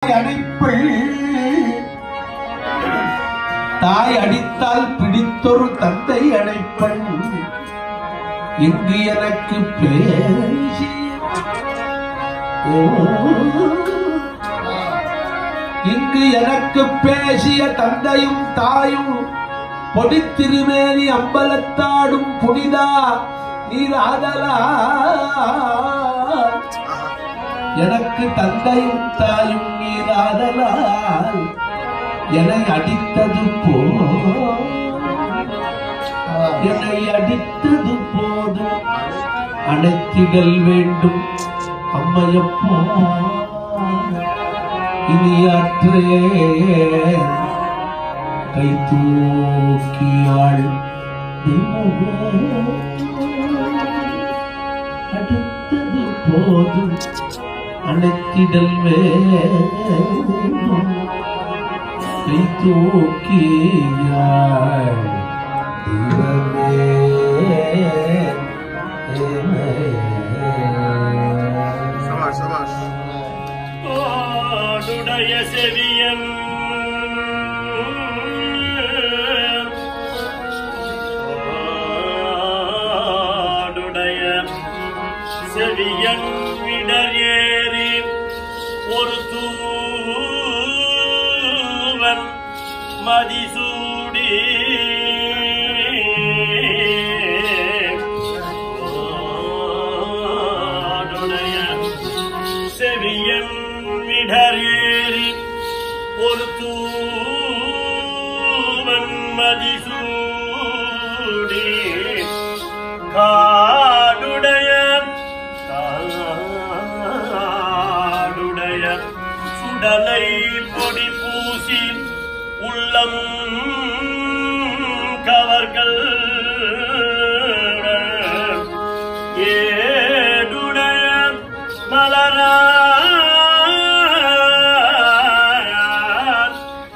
தாய் அணைப்பள் தாய் அடித்தால் பிடித்தொரு தந்தை அணைப்பள் இங்கு எனக்கு பேசி இங்கு எனக்கு பேசிய தந்தையும் தாயும் பொடித்திருமேனி அம்பலத்தாடும் புனிதா நீராதலா எனக்கு தந்தையும் தாயும் நீராதலால் என்னை அடித்தது போ என்னை அடித்தது போதும் அணைத்திடல் வேண்டும் அம்மையப்பா இனியாற்றே கை தூக்கியாள் அடுத்தது போதும் அணைத்திடல் வேண்டும் கை தூக்கியாள் தெய்வமே சபாஷ் சபாஷ் ஆடுடைய செவியன் ஆடுடைய செவியன் விடர் ஏறி ஒரு தூவன் மதிசூடி ஆடுடைய செவியன் மிடர் ஏறி ஒரு தூவன் மதிசூடி காடுடைய காடுடைய சுடலை பொடி பூசி உள்ளம் கவர்கள் ஏடுடைய மலரான்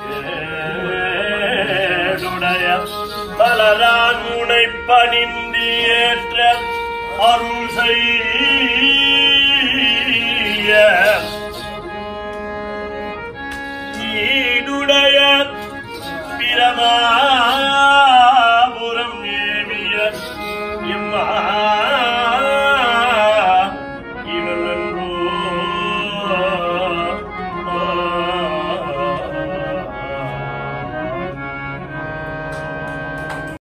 ஏடுடைய மலரான் உனை பணிந்து ஏற்ற அருள் செய்